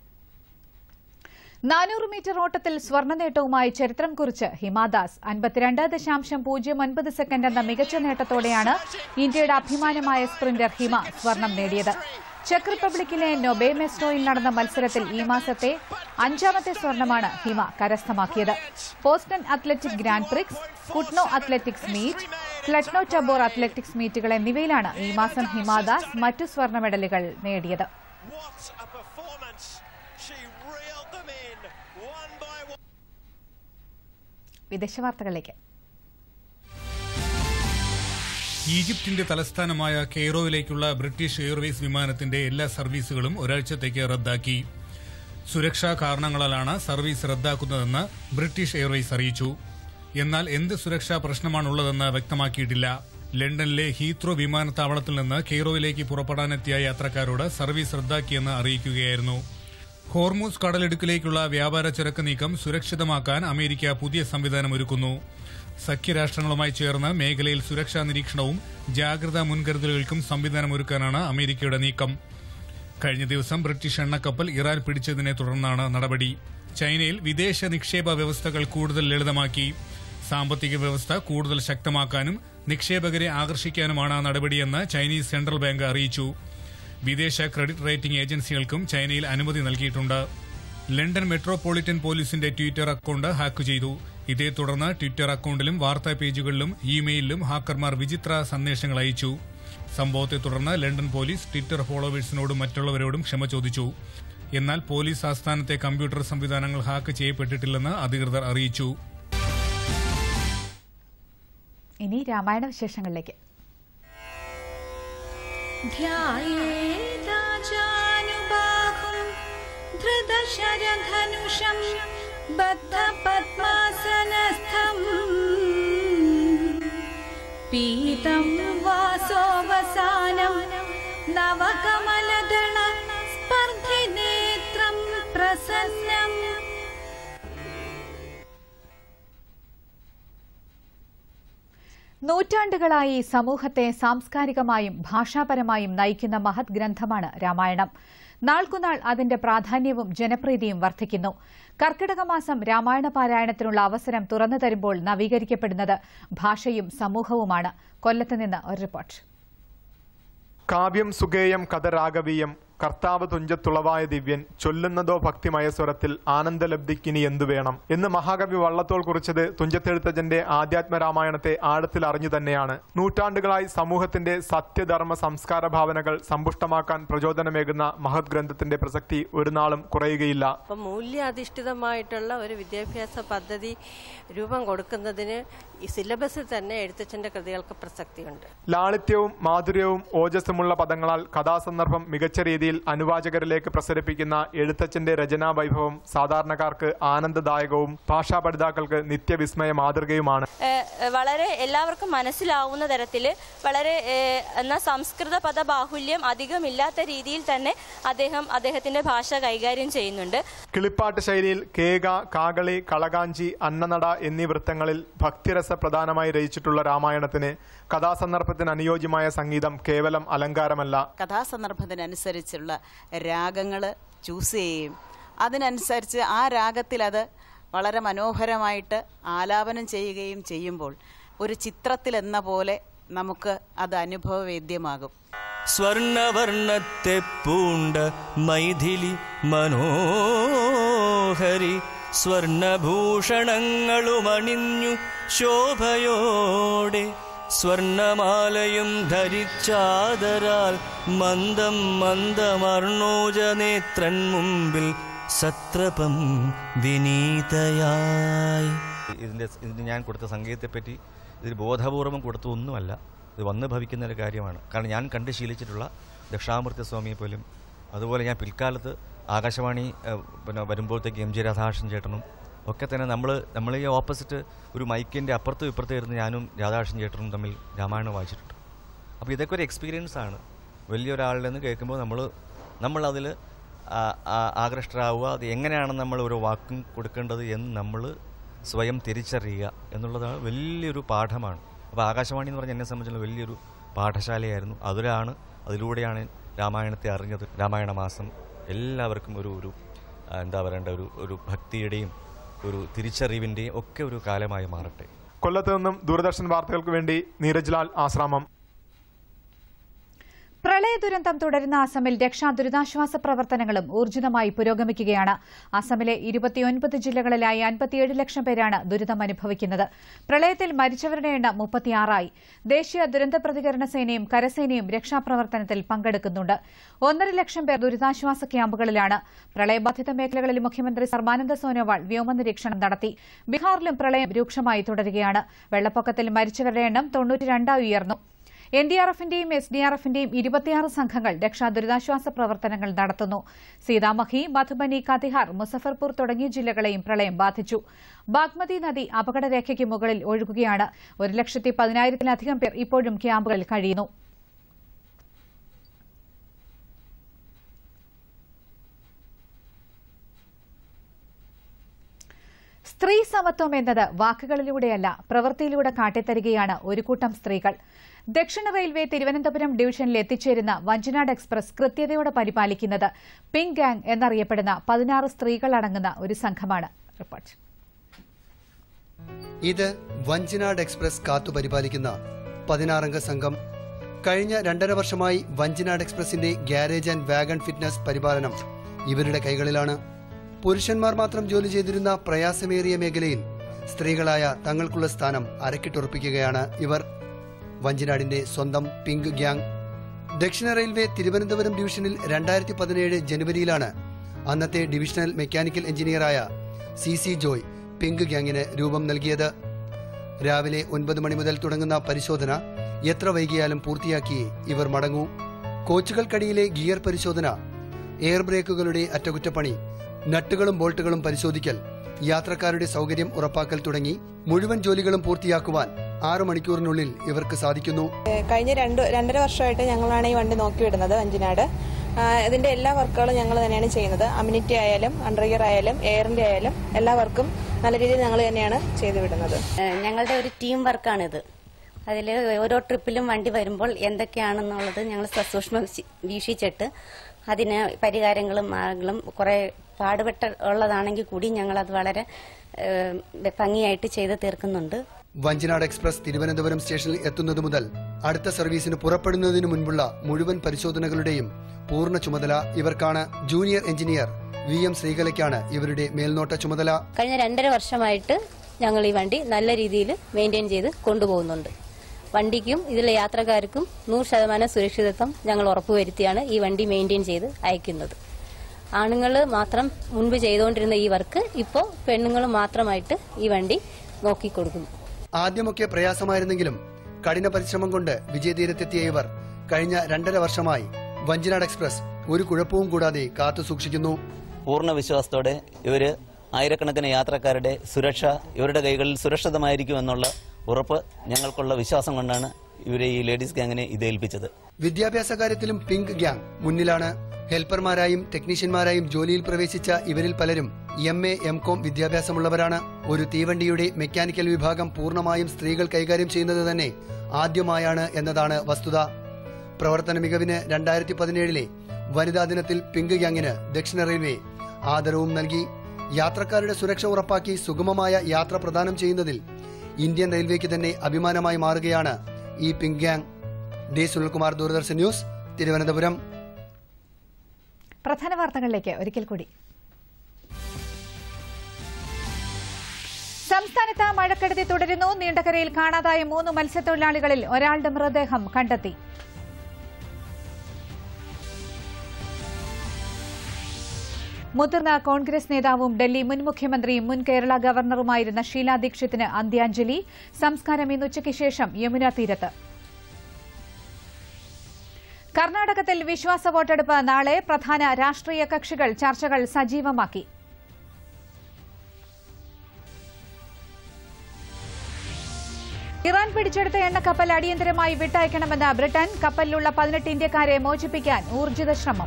നാനൂറ് മീറ്റർ ഓട്ടത്തിൽ സ്വർണ്ണ നേട്ടവുമായി ചരിത്രം കുറിച്ച് ഹിമാദാസ് അൻപത്തിരണ്ട് ദശാംശം പൂജ്യം ഒൻപത് സെക്കൻഡ് എന്ന മികച്ച നേട്ടത്തോടെയാണ് ഇന്ത്യയുടെ അഭിമാനമായ സ്പ്രിന്റർ ഹിമ സ്വർണം നേടിയത് ചെക്ക് റിപ്പബ്ലിക്കിലെ നൊബേ മെസ്നോയിൽ നടന്ന മത്സരത്തിൽ ഈ മാസത്തെ അഞ്ചാമത്തെ സ്വർണമാണ് ഹിമ കരസ്ഥമാക്കിയത് Poznan athletic grand prix Kutno athletics meet Kladno Tabor athletics മീറ്റുകൾ എന്നിവയിലാണ് ഈ മാസം ഹിമാദാസ് മറ്റു സ്വർണ്ണ മെഡലുകൾ നേടിയത് What a performance! She reeled them in one by വിദേശ വാർത്തകളിലേക്ക് ഈജിപ്തിന്റെ തലസ്ഥാനമായ കെയ്റോയിലേക്കുള്ള ബ്രിട്ടീഷ് എയർവേസ് വിമാനത്തിന്റെ എല്ലാ സർവീസുകളും ഒരാഴ്ചത്തേക്ക് റദ്ദാക്കി സുരക്ഷാ കാരണങ്ങളാലാണ് സർവീസ് റദ്ദാക്കുന്നതെന്ന് ബ്രിട്ടീഷ് എയർവേസ് അറിയിച്ചു എന്നാൽ എന്ത് സുരക്ഷാ പ്രശ്നമാണുള്ളതെന്ന് വ്യക്തമാക്കിയിട്ടില്ല ലണ്ടനിലെ ഹീത്രോ വിമാനത്താവളത്തിൽ നിന്ന് കെയ്റോയിലേക്ക് പുറപ്പെടാനെത്തിയ യാത്രക്കാരോട് സർവീസ് റദ്ദാക്കിയെന്ന് അറിയിക്കുകയായിരുന്നു ഹോർമൂസ് കടലിടുക്കിലേക്കുള്ള വ്യാപാര ചരക്ക് നീക്കം സുരക്ഷിതമാക്കാൻ അമേരിക്ക പുതിയ സംവിധാനം ഒരുക്കുന്നു സഖ്യരാഷ്ട്രങ്ങളുമായി ചേർന്ന് മേഖലയിൽ സുരക്ഷാ നിരീക്ഷണവും ജാഗ്രതാ മുൻകരുതലുകൾക്കും സംവിധാനമൊരുക്കാനാണ് അമേരിക്കയുടെ നീക്കം കഴിഞ്ഞ ദിവസം ബ്രിട്ടീഷ് എണ്ണക്കപ്പൽ ഇറാൻ പിടിച്ചതിനെ തുടർന്നാണ് നടപടി ചൈനയിൽ വിദേശ നിക്ഷേപ വ്യവസ്ഥകൾ കൂടുതൽ ലളിതമാക്കി സാമ്പത്തിക വ്യവസ്ഥ കൂടുതൽ ശക്തമാക്കാനും നിക്ഷേപകരെ ആകർഷിക്കാനുമാണ് നടപടിയെന്ന് ചൈനീസ് സെൻട്രൽ ബാങ്ക് അറിയിച്ചു വിദേശ ക്രെഡിറ്റ് റേറ്റിംഗ് ഏജൻസികൾക്കും ചൈനയിൽ അനുമതി നൽകിയിട്ടുണ്ട് ലണ്ടൻ മെട്രോപൊളിറ്റൻ പോലീസിന്റെ ട്വിറ്റർ അക്കൌണ്ട് ഹാക്ക് ചെയ്തു ഇതേ തുടർന്ന് ട്വിറ്റർ അക്കൌണ്ടിലും വാർത്താ പേജുകളിലും ഇമെയിലിലും ഹാക്കർമാർ വിചിത്ര സന്ദേശങ്ങൾ അയച്ചു സംഭവത്തെ തുടർന്ന് ലണ്ടൻ പോലീസ് ട്വിറ്റർ ഫോളോവേഴ്സിനോടും മറ്റുള്ളവരോടും ക്ഷമ ചോദിച്ചു എന്നാൽ പോലീസ് ആസ്ഥാനത്തെ കമ്പ്യൂട്ടർ സംവിധാനങ്ങൾ ഹാക്ക് ചെയ്യപ്പെട്ടിട്ടില്ലെന്ന് അധികൃതർ അറിയിച്ചു ഇനി രാമായണ വിശേഷങ്ങളിലേക്ക് ध्यायेदाजानुबाहुं धृतशरधनुषं बद्धपद्मासनस्थम् पीतं वासोऽवसानं नवकमलदण स्पर्धिनेत्रं प्रसन्नम् നൂറ്റാണ്ടുകളായി സമൂഹത്തെ സാംസ്കാരികമായും ഭാഷാപരമായും നയിക്കുന്ന മഹത് ഗ്രന്ഥമാണ് രാമായണം നാൾക്കുനാൾ അതിന്റെ പ്രാധാന്യവും ജനപ്രീതിയും വർദ്ധിക്കുന്നു കർക്കിടക മാസം രാമായണ പാരായണത്തിനുള്ള അവസരം തുറന്നു തരുമ്പോൾ നവീകരിക്കപ്പെടുന്നത് ഭാഷയും സമൂഹവുമാണ് കൊല്ലത്തുനിന്ന് ഒരു റിപ്പോർട്ട് കാവ്യം സുഗേയം കഥ രാഗവീയം കർത്താവ് തുഞ്ചത്തുളവായ ദിവ്യൻ ചൊല്ലുന്നതോ ഭക്തിമയ സ്വരത്തിൽ ആനന്ദലബ്ധിക്കിനി എന്തു വേണം എന്ന് മഹാകവി വള്ളത്തോൾ കുറിച്ചത് തുഞ്ചത്തെഴുത്തച്ഛന്റെ ആധ്യാത്മ രാമായണത്തെ ആഴത്തിൽ അറിഞ്ഞു തന്നെയാണ് നൂറ്റാണ്ടുകളായി സമൂഹത്തിന്റെ സത്യധർമ്മ സംസ്കാര ഭാവനകൾ സമ്പുഷ്ടമാക്കാൻ പ്രചോദനമേകുന്ന മഹത് ഗ്രന്ഥത്തിന്റെ പ്രസക്തി ഒരു നാളും കുറയുകയില്ല അപ്പം മൂല്യാധിഷ്ഠിതമായിട്ടുള്ള ഒരു വിദ്യാഭ്യാസ പദ്ധതി രൂപം കൊടുക്കുന്നതിന് ഈ സിലബസിൽ തന്നെ എഴുത്തച്ഛൻ്റെ കൃതികൾക്ക് പ്രസക്തിയുണ്ട് ലാളിത്യവും മാധുര്യവും ഓജസ്സുമുള്ള പദങ്ങളാൽ കഥാസന്ദർഭം മികച്ച രീതിയിൽ അനുവാചകരിലേക്ക് പ്രസരിപ്പിക്കുന്ന എഴുത്തച്ഛന്റെ രചനാ വൈഭവം സാധാരണക്കാർക്ക് ആനന്ദദായകവും ഭാഷാ പഠിതാക്കൾക്ക് നിത്യവിസ്മയ മാതൃകയുമാണ് ഏഹ് വളരെ എല്ലാവർക്കും മനസ്സിലാവുന്ന തരത്തിൽ വളരെ ഏഹ് എന്നാൽ സംസ്കൃത പദബാഹുല്യം അധികമില്ലാത്ത രീതിയിൽ തന്നെ അദ്ദേഹം അദ്ദേഹത്തിന്റെ ഭാഷ കൈകാര്യം ചെയ്യുന്നുണ്ട് കിളിപ്പാട്ട് ശൈലിയിൽ കേക കാകളി കളകാഞ്ചി അന്നനട എന്നീ വൃത്തങ്ങളിൽ ഭക്തിരസ പ്രധാനമായി രചിച്ചിട്ടുള്ള രാമായണത്തിന് കഥാസന്ദർഭത്തിന് അനുയോജ്യമായ സംഗീതം കേവലം അലങ്കാരമല്ല കഥാസന്ദർഭത്തിനനുസരിച്ചുള്ള രാഗങ്ങൾ ചൂസ് ചെയ്യുകയും അതിനനുസരിച്ച് ആ രാഗത്തിൽ അത് വളരെ മനോഹരമായിട്ട് ആലാപനം ചെയ്യുകയും ചെയ്യുമ്പോൾ ഒരു ചിത്രത്തിലെന്ന പോലെ നമുക്ക് അത് അനുഭവവേദ്യമാകും സ്വർണവർണ്ണത്തെ പൂണ്ട മൈഥിലി മനോഹരി സ്വർണഭൂഷണങ്ങളുമണിഞ്ഞു ശോഭയോടെ സ്വർണമാലയും ധരിച്ചാദരാൽ മന്ദം മന്ദമർണോജ നേത്രൻ മുമ്പിൽ സത്രപം വിനീതയായി ഇതിൻ്റെ ഇതിന് ഞാൻ കൊടുത്ത സംഗീതത്തെപ്പറ്റി ഇതിൽ ബോധപൂർവം കൊടുത്ത ഒന്നുമല്ല ഇത് വന്ന് ഭവിക്കുന്ന ഒരു കാര്യമാണ് കാരണം ഞാൻ കണ്ട് ശീലിച്ചിട്ടുള്ള ദക്ഷിണാമൂർത്തി സ്വാമിയെ പോലും അതുപോലെ ഞാൻ പിൽക്കാലത്ത് ആകാശവാണി ഏഹ്, പിന്നെ വരുമ്പോഴത്തേക്ക് എം ജി രാധാകൃഷ്ണൻ ചേട്ടനും ഒക്കെ തന്നെ നമ്മൾ നമ്മൾ ഈ ഓപ്പോസിറ്റ് ഒരു മൈക്കിൻ്റെ അപ്പുറത്തും ഇപ്പുറത്തും ഇരുന്ന് ഞാനും രാധാകൃഷ്ണൻ ചേട്ടനും തമ്മിൽ രാമായണം വായിച്ചിട്ടുണ്ട് അപ്പോൾ ഇതൊക്കെ ഒരു എക്സ്പീരിയൻസ് ആണ് വലിയൊരാളുടെ നിന്ന് കേൾക്കുമ്പോൾ നമ്മൾ നമ്മളതിൽ ആകൃഷ്ടരാവുക അത് എങ്ങനെയാണ് നമ്മൾ ഒരു വാക്കും കൊടുക്കേണ്ടത് എന്ന് നമ്മൾ സ്വയം തിരിച്ചറിയുക എന്നുള്ളതാണ് വലിയൊരു പാഠമാണ് അപ്പോൾ ആകാശവാണി എന്ന് പറഞ്ഞാൽ എന്നെ സംബന്ധിച്ചുള്ള വലിയൊരു പാഠശാലയായിരുന്നു അതിലാണ് അതിലൂടെയാണ് രാമായണത്തെ അറിഞ്ഞത് രാമായണ മാസം എല്ലാവർക്കും ഒരു ഒരു ആ, എന്താ പറയേണ്ട ഒരു ഒരു ഭക്തിയുടെയും ഒരു തിരിച്ചറിവിൻ്റെയും ഒക്കെ ഒരു കാലമായി മാറട്ടെ കൊല്ലത്ത് നിന്നും ദൂരദർശൻ വാർത്തകൾക്ക് വേണ്ടി നീരജ് ലാൽ ആശ്രാമം പ്രളയ ദുരന്തം തുടരുന്ന അസമിൽ രക്ഷാ ദുരിതാശ്വാസ പ്രവർത്തനങ്ങളും ഊർജിതമായി പുരോഗമിക്കുകയാണ് അസമിലെ ഇരുപത്തിയൊൻപത് ജില്ലകളിലായി അൻപത്തിയേഴ് ലക്ഷം പേരാണ് ദുരിതം അനുഭവിക്കുന്നത് പ്രളയത്തിൽ മരിച്ചവരുടെ എണ്ണം മുപ്പത്തിയാറായി ദേശീയ ദുരന്ത പ്രതികരണ സേനയും കരസേനയും രക്ഷാപ്രവർത്തനത്തിൽ പങ്കെടുക്കുന്നുണ്ട് ഒന്നര ലക്ഷം പേർ ദുരിതാശ്വാസ ക്യാമ്പുകളിലാണ് പ്രളയബാധിത മേഖലകളിൽ മുഖ്യമന്ത്രി സർബാനന്ദ സോനോവാൾ വ്യോമനിരീക്ഷണം നടത്തി ബീഹാറിലും പ്രളയം രൂക്ഷമായി തുടരുകയാണ് വെള്ളപ്പൊക്കത്തിൽ മരിച്ചവരുടെ എണ്ണം തൊണ്ണൂറ്റിരണ്ടായി ഉയർന്നു എൻ ഡി ആർ എഫിന്റെയും എസ് ഡി ആർ എഫിന്റെയും ഇരുപത്തിയാറ് സംഘങ്ങൾ രക്ഷാ ദുരിതാശ്വാസ പ്രവർത്തനങ്ങൾ നടത്തുന്നു സീതാമഹി മധുബനി കതിഹാർ മുസഫർപൂർ തുടങ്ങിയ ജില്ലകളെയും പ്രളയം ബാധിച്ചു ബാഗ്മതി നദി അപകടരേഖയ്ക്ക് മുകളിൽ ഒഴുകുകയാണ് ഒരു ലക്ഷത്തി പതിനായിരത്തിലധികം പേർ ഇപ്പോഴും ക്യാമ്പുകളിൽ കഴിയുന്നു സ്ത്രീ സമത്വം എന്നത് വാക്കുകളിലൂടെയല്ല പ്രവൃത്തിയിലൂടെ കാട്ടിത്തരികയാണ് ഒരു കൂട്ടം സ്ത്രീകൾ ദക്ഷിണ റെയിൽവേ തിരുവനന്തപുരം ഡിവിഷനിൽ എത്തിച്ചേരുന്ന വഞ്ചനാട് എക്സ്പ്രസ് കൃത്യതയോടെ പരിപാലിക്കുന്നത് പിങ്ക് ഗാങ് എന്നറിയപ്പെടുന്ന പതിനാറ് സ്ത്രീകൾ അടങ്ങുന്ന ഒരു സംഘമാണ് റിപ്പോർട്ട് ഇത് വഞ്ചിനാട് എക്സ്പ്രസ് കാത്തുപരിപാലിക്കുന്ന പതിനാറംഗ സംഘം കഴിഞ്ഞ രണ്ടര വർഷമായി വഞ്ചിനാട് എക്സ്പ്രസിന്റെ ഗ്യാരേജ് ആൻഡ് വാഗൺ ഫിറ്റ്നസ് പരിപാലനം ഇവരുടെ കൈകളിലാണ് പുരുഷന്മാർ മാത്രം ജോലി ചെയ്തിരുന്ന പ്രയാസമേറിയ മേഖലയിൽ സ്ത്രീകളായ തങ്ങൾക്കുള്ള സ്ഥാനം അരക്കിട്ടുറപ്പിക്കുകയാണ് ഇവർ വഞ്ചിനാടിന്റെ സ്വന്തം പിങ്ക് ഗ്യാങ് ദക്ഷിണ റെയിൽവേ തിരുവനന്തപുരം ഡിവിഷനിൽ രണ്ടായിരത്തി പതിനേഴ് ജനുവരിയിലാണ് അന്നത്തെ ഡിവിഷണൽ മെക്കാനിക്കൽ എഞ്ചിനീയറായ സി സി ജോയ് പിങ്ക് ഗ്യാങ്ങിന് രൂപം നൽകിയത് രാവിലെ ഒൻപത് മണി മുതൽ തുടങ്ങുന്ന പരിശോധന എത്ര വൈകിയാലും പൂർത്തിയാക്കിയേ ഇവർ മടങ്ങൂ കോച്ചുകൾക്കടിയിലെ ഗിയർ പരിശോധന എയർ ബ്രേക്കുകളുടെ അറ്റകുറ്റപ്പണി നട്ടുകളും ബോൾട്ടുകളും പരിശോധിക്കൽ യാത്രക്കാരുടെ സൗകര്യം ഉറപ്പാക്കൽ തുടങ്ങി മുഴുവൻ ജോലികളും പൂർത്തിയാക്കുവാൻ ആറു മണിക്കൂറിനുള്ളിൽ ഇവർക്ക് സാധിക്കുന്നു കഴിഞ്ഞ രണ്ട് രണ്ടര വർഷമായിട്ട് ഞങ്ങളാണ് ഈ വണ്ടി നോക്കിവിടുന്നത് അഞ്ചിനാട് ആ, ഇതിന്റെ എല്ലാ വർക്കുകളും ഞങ്ങൾ തന്നെയാണ് ചെയ്യുന്നത് അമ്യൂണിറ്റി ആയാലും അണ്ടർഗിയർ ആയാലും എയറിന്റെ ആയാലും എല്ലാ വർക്കും നല്ല രീതിയിൽ ഞങ്ങൾ തന്നെയാണ് ചെയ്തു വിടുന്നത് ഏഹ് ഞങ്ങളുടെ ഒരു ടീം വർക്കാണിത് അതിൽ ഓരോ ട്രിപ്പിലും വണ്ടി വരുമ്പോൾ എന്തൊക്കെയാണെന്നുള്ളത് ഞങ്ങൾ സസൂക്ഷ്മം വീക്ഷി- വീക്ഷിച്ചിട്ട് അതിന് പരിഹാരങ്ങളും മാർഗങ്ങളും കുറെ പാടുപെട്ട ഉള്ളതാണെങ്കിൽ കൂടി ഞങ്ങളത് വളരെ ഏഹ്, ഭംഗിയായിട്ട് ചെയ്ത് തീർക്കുന്നുണ്ട് വഞ്ചിനാട് എക്സ്പ്രസ് തിരുവനന്തപുരം സ്റ്റേഷനിൽ എത്തുന്നത് മുതൽ അടുത്ത സർവീസിന് പുറപ്പെടുന്നതിന് മുൻപുള്ള മുഴുവൻ പരിശോധനകളുടെയും പൂർണ്ണ ചുമതല ഇവർക്കാണ് ജൂനിയർ എഞ്ചിനീയർ വി എം ശ്രീകലയ്ക്കാണ് ഇവരുടെ മേൽനോട്ട ചുമതല കഴിഞ്ഞ രണ്ടര വർഷമായിട്ട് ഞങ്ങൾ ഈ വണ്ടി നല്ല രീതിയിൽ മെയിൻറ്റെയിൻ ചെയ്ത് കൊണ്ടുപോകുന്നുണ്ട് വണ്ടിക്കും ഇതിലെ യാത്രക്കാർക്കും നൂറ് ശതമാനം സുരക്ഷിതത്വം ഞങ്ങൾ ഉറപ്പുവരുത്തിയാണ് ഈ വണ്ടി മെയിൻറ്റെയിൻ ചെയ്ത് അയക്കുന്നത് ആണുങ്ങൾ മാത്രം മുൻപ് ചെയ്തുകൊണ്ടിരുന്ന ഈ വർക്ക് ഇപ്പോൾ പെണ്ണുങ്ങൾ മാത്രമായിട്ട് ഈ വണ്ടി നോക്കിക്കൊടുക്കുന്നു ആദ്യമൊക്കെ പ്രയാസമായിരുന്നെങ്കിലും കഠിന പരിശ്രമം കൊണ്ട് വിജയതീരത്തെത്തിയ ഇവർ കഴിഞ്ഞ രണ്ടര വർഷമായി വഞ്ചിനാട് എക്സ്പ്രസ് ഒരു കുഴപ്പവും കൂടാതെ കാത്തു സൂക്ഷിക്കുന്നു പൂർണ്ണ വിശ്വാസത്തോടെ ഇവര് ആയിരക്കണക്കിന് യാത്രക്കാരുടെ സുരക്ഷ ഇവരുടെ കൈകളിൽ സുരക്ഷിതമായിരിക്കും എന്നുള്ള ഉറപ്പ് ഞങ്ങൾക്കുള്ള വിശ്വാസം കൊണ്ടാണ് ഇവരെ ഈ ലേഡീസ് ഗാങ്ങിനെ ഇത് ഏൽപ്പിച്ചത് വിദ്യാഭ്യാസ കാര്യത്തിലും പിങ്ക് ഗ്യാങ് മുന്നിലാണ് ഹെൽപ്പർമാരായും ടെക്നീഷ്യന്മാരായും ജോലിയിൽ പ്രവേശിച്ച ഇവരിൽ പലരും എം എ എം കോം വിദ്യാഭ്യാസമുള്ളവരാണ് ഒരു തീവണ്ടിയുടെ മെക്കാനിക്കൽ വിഭാഗം പൂർണ്ണമായും സ്ത്രീകൾ കൈകാര്യം ചെയ്യുന്നത് തന്നെ ആദ്യമായാണ് എന്നതാണ് വസ്തുത പ്രവർത്തന മികവിന് രണ്ടായിരത്തി പതിനേഴിലെ വനിതാ ദിനത്തിൽ പിങ്ക് ഗ്യാങ്ങിന് ദക്ഷിണ റെയിൽവേ ആദരവും നൽകി യാത്രക്കാരുടെ സുരക്ഷ ഉറപ്പാക്കി സുഗമമായ യാത്ര പ്രദാനം ചെയ്യുന്നതിൽ ഇന്ത്യൻ റെയിൽവേക്ക് തന്നെ അഭിമാനമായി മാറുകയാണ് ഈ pink gang D Sunilkumar Doordarshan news Thiruvananthapuram പ്രധാന വാർത്തകളിലേക്ക് ഒരിക്കൽ കൂടി സംസ്ഥാനത്ത് മഴക്കെടുതി തുടരുന്നു നീണ്ടകരയിൽ കാണാതായ മൂന്ന് മത്സ്യത്തൊഴിലാളികളിൽ ഒരാളുടെ മൃതദേഹം കണ്ടെത്തി മുതിർന്ന കോൺഗ്രസ് നേതാവും ഡൽഹി മുൻ മുഖ്യമന്ത്രിയും മുൻ കേരള ഗവർണറുമായിരുന്ന ഷീലാ ദീക്ഷിത്തിന് അന്ത്യാഞ്ജലി സംസ്കാരം ഇന്ന് ഉച്ചയ്ക്ക് ശേഷം യമുന തീരത്ത് കർണാടകത്തിൽ വിശ്വാസ വോട്ടെടുപ്പ് നാളെ പ്രധാന രാഷ്ട്രീയ കക്ഷികൾ ചർച്ചകൾ സജീവമാക്കി ഇറാൻ പിടിച്ചെടുത്ത എണ്ണക്കപ്പൽ അടിയന്തരമായി വിട്ടയക്കണമെന്ന് ബ്രിട്ടൻ കപ്പലിലുള്ള പതിനെട്ട് ഇന്ത്യക്കാരെ മോചിപ്പിക്കാൻ ഊർജിത ശ്രമം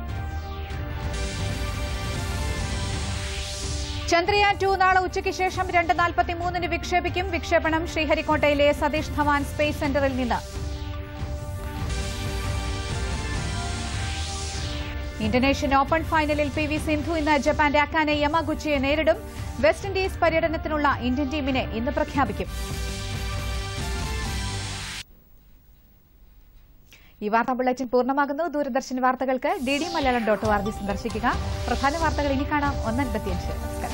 ചന്ദ്രയാൻ ടു നാളെ ഉച്ചയ്ക്ക് ശേഷം രണ്ട് നാൽപ്പത്തിമൂന്നിന് വിക്ഷേപിക്കും വിക്ഷേപണം ശ്രീഹരിക്കോട്ടയിലെ സതീഷ് ധവാൻ സ്പേസ് സെന്ററിൽ നിന്ന് ഇന്തോനേഷ്യൻ ഓപ്പൺ ഫൈനലിൽ പി വി സിന്ധു ഇന്ന് ജപ്പാന്റെ അക്കാനെ യമാഗുച്ചിയെ നേരിടും വെസ്റ്റ് ഇൻഡീസ് പര്യടനത്തിനുള്ള ഇന്ത്യൻ ടീമിനെ ഇന്ന് പ്രഖ്യാപിക്കും ഈ വാർത്താ ബുള്ളറ്റിൻ പൂർണ്ണമാകുന്നു ദൂരദർശൻ വാർത്തകൾക്ക് D D Malayalam dot O R G സന്ദർശിക്കുക പ്രധാന വാർത്തകൾ ഇനി കാണാം ഒന്നൻപത്തിയഞ്ച് നമസ്കാരം